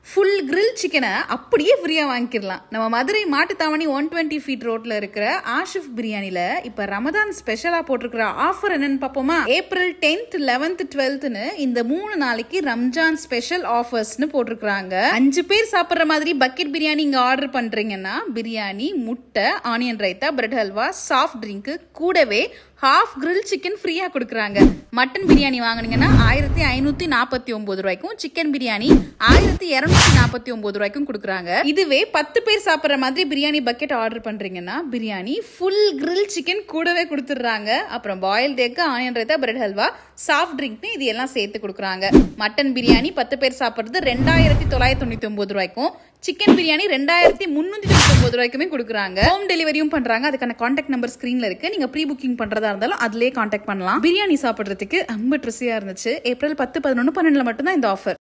full grill சிக்கனை அப்படியே ஃப்ரீயாக வாங்கிக்கலாம் நம்ம Madurai Mattuthavani one twenty feet ரோட்ல இருக்கிற ஆஷிஃப் பிரியாணில இப்போ ரமதான் ஸ்பெஷலாக போட்டிருக்கிற ஆஃபர் என்னன்னு பார்ப்போமா ஏப்ரல் டென்த் லெவன்த் டுவெல்த்னு இந்த மூணு நாளைக்கு ரம்ஜான் ஸ்பெஷல் ஆஃபர்ஸ்னு போட்டிருக்கிறாங்க அஞ்சு பேர் சாப்பிட்ற மாதிரி பக்கெட் பிரியாணி இங்கே ஆர்டர் பண்ணுறீங்கன்னா பிரியாணி முட்டை onion raita bread halwa soft drink கூடவே ஹாஃப் grill சிக்கன் ஃப்ரீயாக கொடுக்குறாங்க மட்டன் பிரியாணி வாங்குனீங்கன்னா ஆயிரத்தி ஐநூற்றி நாற்பத்தி ஒம்பது ரூபாய்க்கும் சிக்கன் பிரியாணி ஆயிரத்தி இரநூத்தி நாற்பத்தி ஒம்பது ரூபாய்க்கும் கொடுக்குறாங்க இதுவே பத்து பேர் சாப்பிட்ற மாதிரி பிரியாணி பக்கெட் ஆர்டர் பண்ணுறீங்கன்னா பிரியாணி ஃபுல் grill சிக்கன் கூடவே கொடுத்துட்றாங்க அப்புறம் boiled egg onion raita bread halwa soft ட்ரிங்க்னு இது எல்லாம் சேர்த்து கொடுக்குறாங்க மட்டன் பிரியாணி பத்து பேர் சாப்பிட்றது ரெண்டாயிரத்தி தொள்ளாயிரத்தி தொண்ணூற்றி ஒம்பது ரூபாய்க்கும் சிக்கன் பிரியாணி ரெண்டாயிரத்தி முந்நூற்றி தொண்ணூற்றி ஒம்பது ரூபாய்க்குமே கொடுக்குறாங்க ஹோம் டெலிவரியும் பண்ணுறாங்க அதுக்கான காண்டாக்ட் நம்பர் ஸ்க்ரீனில் இருக்கு நீங்கள் ப்ரீ புக்கிங் பண்ணுறதா இருந்தாலும் அதிலே காண்டாக்ட் பண்ணலாம் பிரியாணி சாப்பிட்றதுக்கு ரொம்ப ருசியாக இருந்துச்சு ஏப்ரல் பத்து பதினொன்று பன்னெண்டில் மட்டும்தான் இந்த ஆஃபர்